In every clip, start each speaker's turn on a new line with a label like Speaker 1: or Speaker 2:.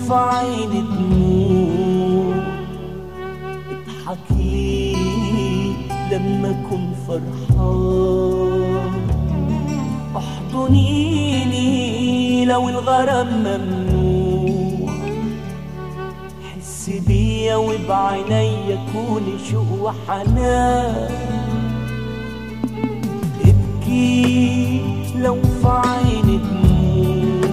Speaker 1: في عيني دموع اضحكي لما اكون فرحان احضنيني لو الغرام ممنوع حس بيا وبعينيا كوني شوق وحنان ابكي لو في عيني دموع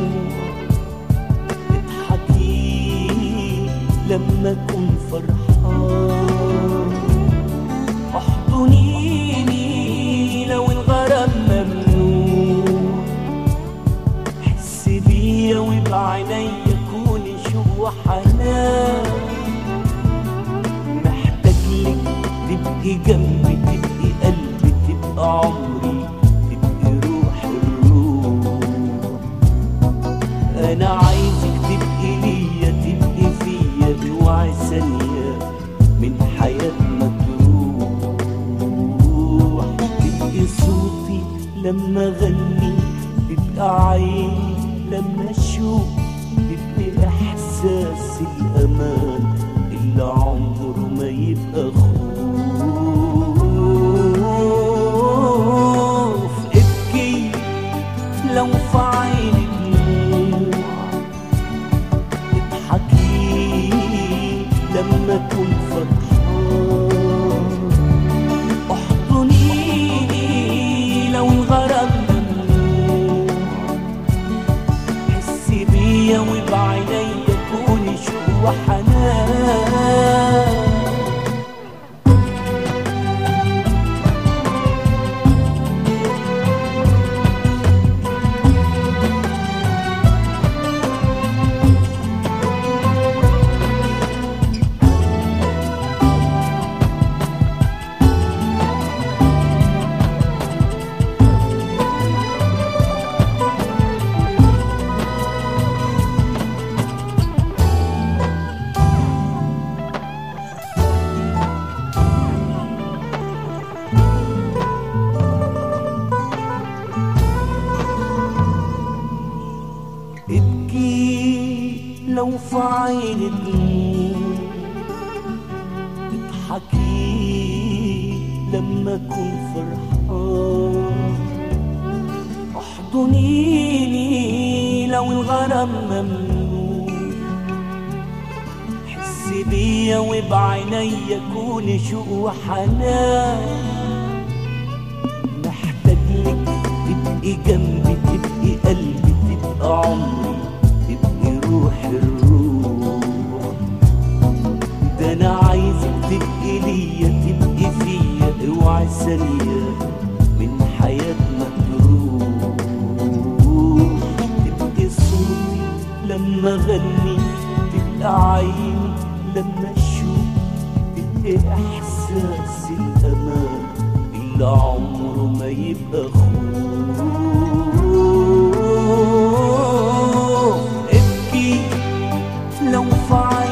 Speaker 1: اضحكي لما اكون فرحان احضنيني لو الغرام ممنوع حس بيا وبعينيا كوني شوق وحنان محتاج لك تبقي جنبي تبقي قلبي تبقى عمري تبقي روح الروح انا عايزك تبقي ليا تبقي فيا اوعي ثانيه من حياتنا تروح تبقي صوتي لما اغني تبقى عيني لما اشوف تبقي احساس الامان اللي عمره ما يبقى خوف ابكي لو في عيني دموع اضحكي لما اكون فرحان احضنيني لو الغرام ممنوع حسي بيا وبعينيا كوني شوق وحنان ابكي لو في عيني دموع اضحكي لما اكون فرحان احضنيني لو الغرام ممنوع حسي بيا وبعينيا كوني شوق وحنان محتاج لك تبقي جنبي تبقي قلبي تبقى عمري تبقي روح الروح ده انا عايزك تبقي ليا تبقي فيا اوعي ثانية من حياتنا تروح تبقي صوتي لما اغني تبقى عيني لما اشوف تبقي احساس الامان اللي عمره ما يبقى خوف ابكي لو في